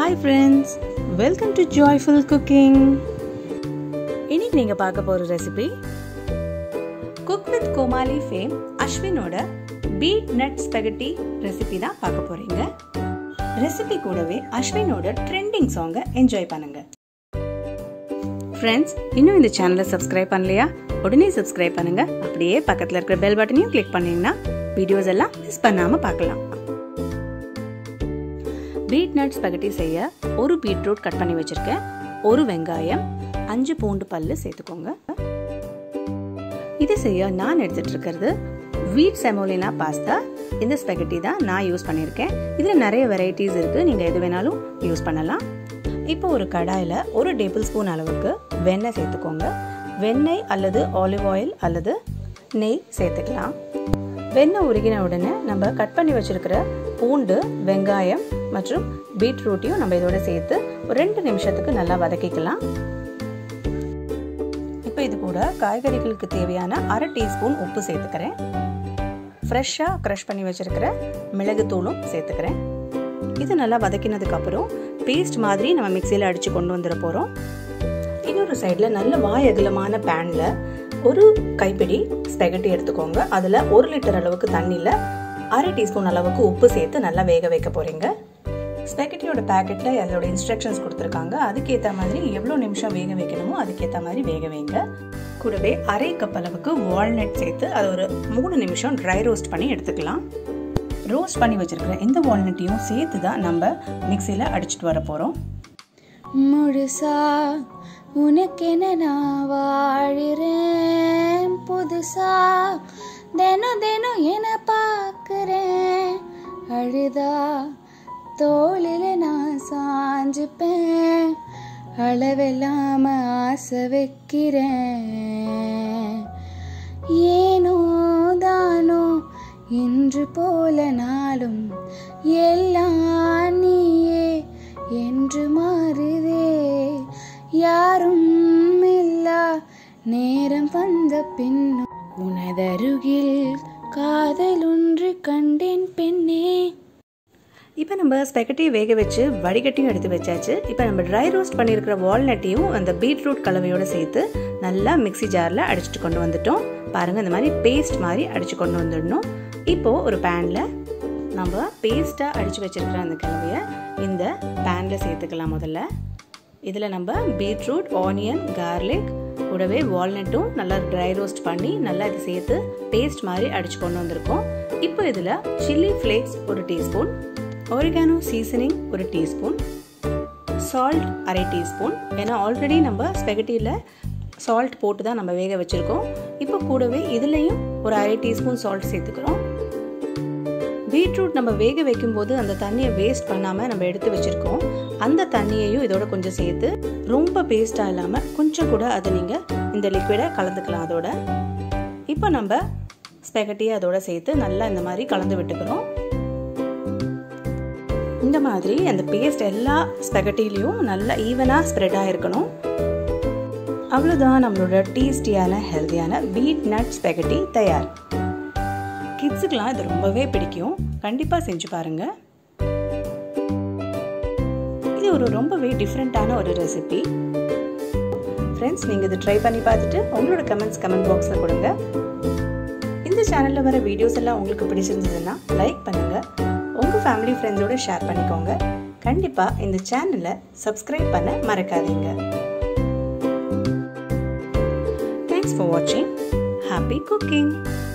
hi friends welcome to joyful cooking இன்னைக்கு நீங்கள் பார்க்க போகிற recipe cook with Comali fame அஸ்வினோட பீட் நட் ஸ்பெகட்டி ரெசிபி தான் பார்க்க போகிறீங்க ரெசிபி கூடவே அஸ்வினோட ட்ரெண்டிங் சாங்கை என்ஜாய் பண்ணுங்க ஃப்ரெண்ட்ஸ் இன்னும் இந்த சேனலை சப்ஸ்கிரைப் பண்ணலையா உடனே சப்ஸ்கிரைப் பண்ணுங்க அப்படியே பக்கத்தில் இருக்கிற பெல் பட்டனையும் கிளிக் பண்ணீங்கன்னா வீடியோஸ் எல்லாம் மிஸ் பண்ணாமல் பார்க்கலாம் பீட் நட் ஸ்பெகட்டி செய்ய ஒரு பீட்ரூட் கட் பண்ணி வச்சுருக்கேன் ஒரு வெங்காயம் அஞ்சு பூண்டு பல்லு சேர்த்துக்கோங்க இது செய்ய நான் எடுத்துகிட்டு இருக்கிறது வீட் செமோலினா பாஸ்தா இந்த ஸ்பெகட்டி தான் நான் யூஸ் பண்ணியிருக்கேன் இதில் நிறைய வெரைட்டிஸ் இருக்குது நீங்கள் எது வேணாலும் யூஸ் பண்ணலாம் இப்போ ஒரு கடாயில் ஒரு டேபிள் ஸ்பூன் அளவுக்கு வெண்ணெய் சேர்த்துக்கோங்க வெண்ணெய் அல்லது ஆலிவ் ஆயில் அல்லது நெய் சேர்த்துக்கலாம் வெண்ணெய் உருகின உடனே நம்ம கட் பண்ணி வச்சுருக்கிற பூண்டு வெங்காயம் மற்றும் பீட்ரூட்டையும் நம்ம இதோட சேர்த்து ஒரு ரெண்டு நிமிஷத்துக்கு நல்லா வதக்கிக்கலாம் இப்போ இது கூட காய்கறிகளுக்கு தேவையான அரை டீஸ்பூன் உப்பு சேர்த்துக்கிறேன் ஃப்ரெஷ்ஷாக க்ரஷ் பண்ணி வச்சுருக்கிற மிளகுத்தூளும் சேர்த்துக்கிறேன் இது நல்லா வதக்கினதுக்கப்புறம் பேஸ்ட் மாதிரி நம்ம மிக்சியில் அடித்து கொண்டு வந்துட போகிறோம் இன்னொரு சைடில் நல்ல வாய் அகலமான பேனில் ஒரு கைப்பிடி ஸ்பெகட்டி எடுத்துக்கோங்க அதில் ஒரு லிட்டர் அளவுக்கு தண்ணியில் அரை டீஸ்பூன் அளவுக்கு உப்பு சேர்த்து நல்லா வேக வைக்க போகிறீங்க ஸ்பெகட்டியோட பேக்கெட்டில் அதோட இன்ஸ்ட்ரக்ஷன்ஸ் கொடுத்துருக்காங்க அதுக்கேற்ற மாதிரி எவ்வளோ நிமிஷம் வேக வைக்கணுமோ அதுக்கேற்ற மாதிரி வேக வைங்க கூடவே அரை கப் அளவுக்கு வால்நட் சேர்த்து அது ஒரு மூணு நிமிஷம் ட்ரை ரோஸ்ட் பண்ணி எடுத்துக்கலாம் ரோஸ்ட் பண்ணி வச்சுருக்கிற இந்த வால்நட்டையும் சேர்த்து தான் நம்ம மிக்சியில் அடிச்சிட்டு வர போகிறோம் முழுசா உனக்கென நான் வாழுறேன் புதுசா தினம் தினம் என பார்க்குறேன் அழுதா தோளில் நான் சாஞ்சுப்பேன் அளவில்லாம ஆசை வைக்கிறேன் ஏனோ தானோ இன்று போல நாளும் எல்லாம் நீயே என்று மாறுதே யாரும் இல்லா நேரம் வந்த பின்னும் உனதருகில் காதல் ஒன்று கண்டேன் பெண்ணே இப்போ நம்ம ஸ்பெகட்டியை வேக வச்சு வடிகட்டியும் எடுத்து வச்சாச்சு இப்போ நம்ம ட்ரை ரோஸ்ட் பண்ணியிருக்கிற வால்நட்டையும் அந்த பீட்ரூட் கலவையோடு சேர்த்து நல்லா மிக்சி ஜாரில் அடிச்சுட்டு கொண்டு வந்துட்டோம் பாருங்கள் இந்த மாதிரி பேஸ்ட் மாதிரி அடித்து கொண்டு வந்துடணும் இப்போது ஒரு பேனில் நம்ம பேஸ்ட்டாக அடித்து வச்சுருக்கிற அந்த கலவையை இந்த பேனில் சேர்த்துக்கலாம் முதல்ல இதில் நம்ம பீட்ரூட் ஆனியன் கார்லிக் கூடவே வால்நட்டும் நல்லா ட்ரை ரோஸ்ட் பண்ணி நல்லா இது சேர்த்து பேஸ்ட் மாதிரி அடித்து கொண்டு வந்திருக்கோம் இப்போ இதில் சில்லி ஃப்ளேக்ஸ் ஒரு டீஸ்பூன் ஒரிகானோ சீசனிங் ஒரு டீஸ்பூன் சால்ட் அரை டீஸ்பூன் ஏன்னா ஆல்ரெடி நம்ம ஸ்பெகட்டியில் சால்ட் போட்டு தான் நம்ம வேக வச்சுருக்கோம் இப்போ கூடவே இதுலேயும் ஒரு அரை டீஸ்பூன் சால்ட் சேர்த்துக்கிறோம் பீட்ரூட் நம்ம வேக வைக்கும்போது அந்த தண்ணியை வேஸ்ட் பண்ணாமல் நம்ம எடுத்து வச்சுருக்கோம் அந்த தண்ணியையும் இதோட கொஞ்சம் சேர்த்து ரொம்ப பேஸ்ட்டாக இல்லாமல் கொஞ்சம் கூட அதை நீங்கள் இந்த லிக்விடை கலந்துக்கலாம் அதோட இப்போ நம்ம ஸ்பெகட்டியை அதோட சேர்த்து நல்லா இந்த மாதிரி கலந்து விட்டுக்கிறோம் இந்த மாதிரி அந்த பேஸ்ட் எல்லா ஸ்பெகட்டிலையும் நல்லா ஈவனாக ஸ்ப்ரெட் ஆகிருக்கணும் அவ்வளோதான் நம்மளோட டேஸ்டியான ஹெல்த்தியான பீட் நட் ஸ்பெகட்டி தயார் கிட்ஸுக்கெலாம் இது ரொம்பவே பிடிக்கும் கண்டிப்பாக செஞ்சு பாருங்கள் இது ஒரு ரொம்பவே டிஃப்ரெண்ட்டான ஒரு ரெசிபி ஃப்ரெண்ட்ஸ் நீங்கள் இது ட்ரை பண்ணி பார்த்துட்டு உங்களோட கமெண்ட்ஸ் கமெண்ட் பாக்ஸில் கொடுங்க இந்த சேனலில் வர வீடியோஸ் எல்லாம் உங்களுக்கு பிடிச்சிருந்ததுன்னா லைக் பண்ணுங்கள் உங்கள் ஃபேமிலி ஃப்ரெண்ட்ஸோடு ஷேர் பண்ணிக்கோங்க கண்டிப்பாக இந்த சேனலை சப்ஸ்கிரைப் பண்ண மறக்காதீங்க தேங்க்ஸ் ஃபார் வாட்சிங் ஹாப்பி குக்கிங்